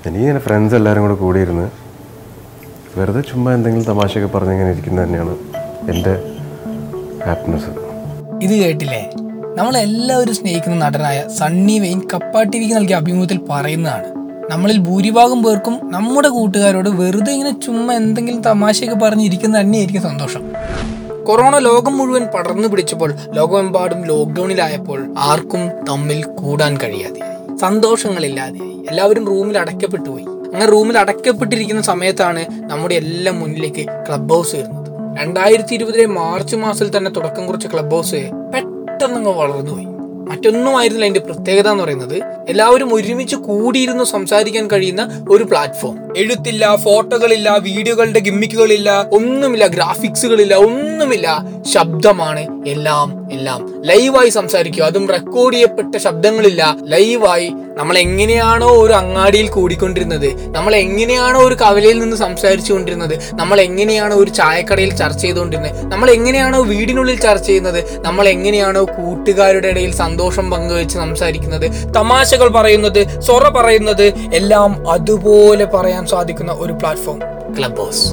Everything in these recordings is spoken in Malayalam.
എനിക്കിങ്ങനെ ഫ്രണ്ട്സ് എല്ലാവരും കൂടെ കൂടിയിരുന്ന് വെറുതെ ചുമ്മാ എന്തെങ്കിലും തമാശയൊക്കെ പറഞ്ഞിങ്ങനെ ഇരിക്കുന്നത് തന്നെയാണ് എൻ്റെ ഹാപ്പിനെസ് ഇത് കേട്ടില്ലേ നമ്മളെല്ലാവരും സ്നേഹിക്കുന്ന നടനായ സണ്ണി വെയിൻ കപ്പ ടി വിക്ക് നൽകിയ അഭിമുഖത്തിൽ പറയുന്നതാണ് നമ്മളിൽ ഭൂരിഭാഗം പേർക്കും നമ്മുടെ കൂട്ടുകാരോട് വെറുതെ ഇങ്ങനെ ചുമ്മാ എന്തെങ്കിലും തമാശയൊക്കെ പറഞ്ഞിരിക്കുന്നത് തന്നെയായിരിക്കും സന്തോഷം കൊറോണ ലോകം മുഴുവൻ പടർന്നു പിടിച്ചപ്പോൾ ലോകമെമ്പാടും ലോക്ക്ഡൌണിലായപ്പോൾ ആർക്കും തമ്മിൽ കൂടാൻ കഴിയാതെയായി സന്തോഷങ്ങളില്ലാതെയായി എല്ലാവരും റൂമിൽ അടയ്ക്കപ്പെട്ടു പോയി അങ്ങനെ റൂമിൽ അടയ്ക്കപ്പെട്ടിരിക്കുന്ന സമയത്താണ് നമ്മുടെ എല്ലാം മുന്നിലേക്ക് ക്ലബ് ഹൗസ് വരുന്നത് രണ്ടായിരത്തി ഇരുപതിലെ മാർച്ച് മാസത്തിൽ തന്നെ തുടക്കം കുറിച്ച ക്ലബ് ഹൗസ് പെട്ടെന്നങ്ങ് വളർന്നുപോയി മറ്റൊന്നുമായിരുന്നില്ല അതിന്റെ പ്രത്യേകത എന്ന് പറയുന്നത് എല്ലാവരും ഒരുമിച്ച് കൂടിയിരുന്ന് സംസാരിക്കാൻ കഴിയുന്ന ഒരു പ്ലാറ്റ്ഫോം എഴുത്തില്ല ഫോട്ടോകളില്ല വീഡിയോകളുടെ ഗിമ്മിക്കുകളില്ല ഒന്നുമില്ല ഗ്രാഫിക്സുകളില്ല ഒന്നുമില്ല ശബ്ദമാണ് എല്ലാം എല്ലാം ലൈവായി സംസാരിക്കുക അതും റെക്കോർഡ് ചെയ്യപ്പെട്ട ശബ്ദങ്ങളില്ല ലൈവായി നമ്മൾ എങ്ങനെയാണോ ഒരു അങ്ങാടിയിൽ കൂടിക്കൊണ്ടിരുന്നത് നമ്മൾ എങ്ങനെയാണോ ഒരു കവലയിൽ നിന്ന് സംസാരിച്ചു കൊണ്ടിരുന്നത് നമ്മൾ എങ്ങനെയാണോ ഒരു ചായക്കടയിൽ ചർച്ച ചെയ്തുകൊണ്ടിരുന്നത് നമ്മൾ എങ്ങനെയാണോ വീടിനുള്ളിൽ ചർച്ച ചെയ്യുന്നത് നമ്മൾ എങ്ങനെയാണോ കൂട്ടുകാരുടെ ഇടയിൽ സന്തോഷം പങ്കുവെച്ച് സംസാരിക്കുന്നത് തമാശകൾ പറയുന്നത് സൊറ പറയുന്നത് എല്ലാം അതുപോലെ പറയാൻ സാധിക്കുന്ന ഒരു പ്ലാറ്റ്ഫോം ക്ലബ് ഹൗസ്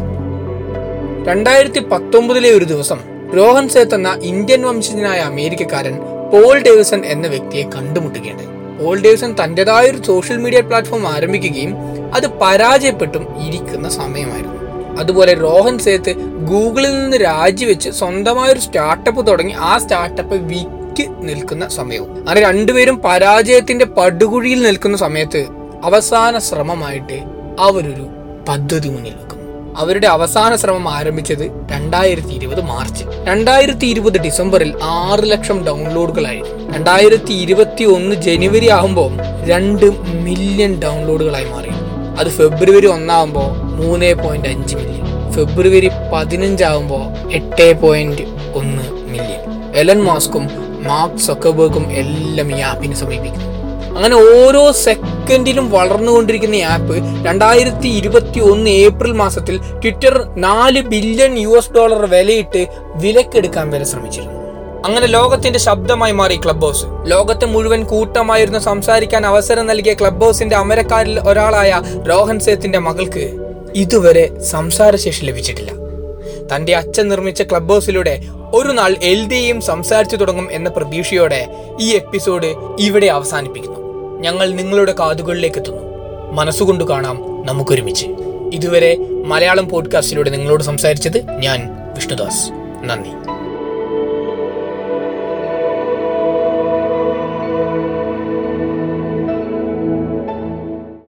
രണ്ടായിരത്തി പത്തൊമ്പതിലെ ഒരു ദിവസം രോഹൻ സേത്ത് എന്ന ഇന്ത്യൻ വംശജനായ അമേരിക്കക്കാരൻ പോൾ ഡേവിസൺ എന്ന വ്യക്തിയെ കണ്ടുമുട്ടുകയുണ്ടായി പോൾ ഡേവിസൺ തന്റേതായ ഒരു സോഷ്യൽ മീഡിയ പ്ലാറ്റ്ഫോം ആരംഭിക്കുകയും അത് പരാജയപ്പെട്ടും ഇരിക്കുന്ന സമയമായിരുന്നു അതുപോലെ രോഹൻ സേത്ത് ഗൂഗിളിൽ നിന്ന് രാജിവെച്ച് സ്വന്തമായ ഒരു സ്റ്റാർട്ടപ്പ് തുടങ്ങി ആ സ്റ്റാർട്ടപ്പ് വിറ്റ് നിൽക്കുന്ന സമയവും അങ്ങനെ രണ്ടുപേരും പരാജയത്തിന്റെ പടുകുഴിയിൽ നിൽക്കുന്ന സമയത്ത് അവസാന ശ്രമമായിട്ട് അവരൊരു പദ്ധതി മുന്നിൽ വെക്കുന്നു അവരുടെ അവസാന ശ്രമം ആരംഭിച്ചത് രണ്ടായിരത്തി ഇരുപത് മാർച്ച് രണ്ടായിരത്തി ഇരുപത് ഡിസംബറിൽ ആറ് ലക്ഷം ഡൗൺലോഡുകളായിരുന്നു രണ്ടായിരത്തി ഇരുപത്തി ഒന്ന് ജനുവരി ആകുമ്പോൾ രണ്ട് മില്യൺ ഡൗൺലോഡുകളായി മാറി അത് ഫെബ്രുവരി ഒന്നാകുമ്പോൾ മൂന്ന് പോയിന്റ് അഞ്ച് മില്യൺ ഫെബ്രുവരി പതിനഞ്ചാകുമ്പോൾ എട്ട് പോയിന്റ് ഒന്ന് മില്യൺ എലൻ മാസ്കും മാർക്ക് സക്കബർഗും എല്ലാം ഈ ആപ്പിനെ സമീപിക്കുന്നു അങ്ങനെ ഓരോ സെക്കൻഡിലും വളർന്നുകൊണ്ടിരിക്കുന്ന ഈ ആപ്പ് രണ്ടായിരത്തി ഇരുപത്തി ഒന്ന് ഏപ്രിൽ മാസത്തിൽ ട്വിറ്റർ നാല് ബില്യൺ യു എസ് ഡോളർ വിലയിട്ട് വിലക്കെടുക്കാൻ വരെ ശ്രമിച്ചിരുന്നു അങ്ങനെ ലോകത്തിന്റെ ശബ്ദമായി മാറി ക്ലബ് ഹൗസ് ലോകത്തെ മുഴുവൻ കൂട്ടമായിരുന്നു സംസാരിക്കാൻ അവസരം നൽകിയ ക്ലബ് ഹൗസിന്റെ അമരക്കാരിൽ ഒരാളായ രോഹൻ സേത്തിന്റെ മകൾക്ക് ഇതുവരെ സംസാരശേഷി ലഭിച്ചിട്ടില്ല തന്റെ അച്ഛൻ നിർമ്മിച്ച ക്ലബ് ഹൗസിലൂടെ ഒരു നാൾ എൽ ഡിയും സംസാരിച്ചു തുടങ്ങും എന്ന പ്രതീക്ഷയോടെ ഈ എപ്പിസോഡ് ഇവിടെ അവസാനിപ്പിക്കുന്നു ഞങ്ങൾ നിങ്ങളുടെ കാതുകളിലേക്ക് എത്തുന്നു മനസ്സുകൊണ്ട് കാണാം നമുക്കൊരുമിച്ച് ഇതുവരെ മലയാളം പോഡ്കാസ്റ്റിലൂടെ നിങ്ങളോട് സംസാരിച്ചത് ഞാൻ വിഷ്ണുദാസ് നന്ദി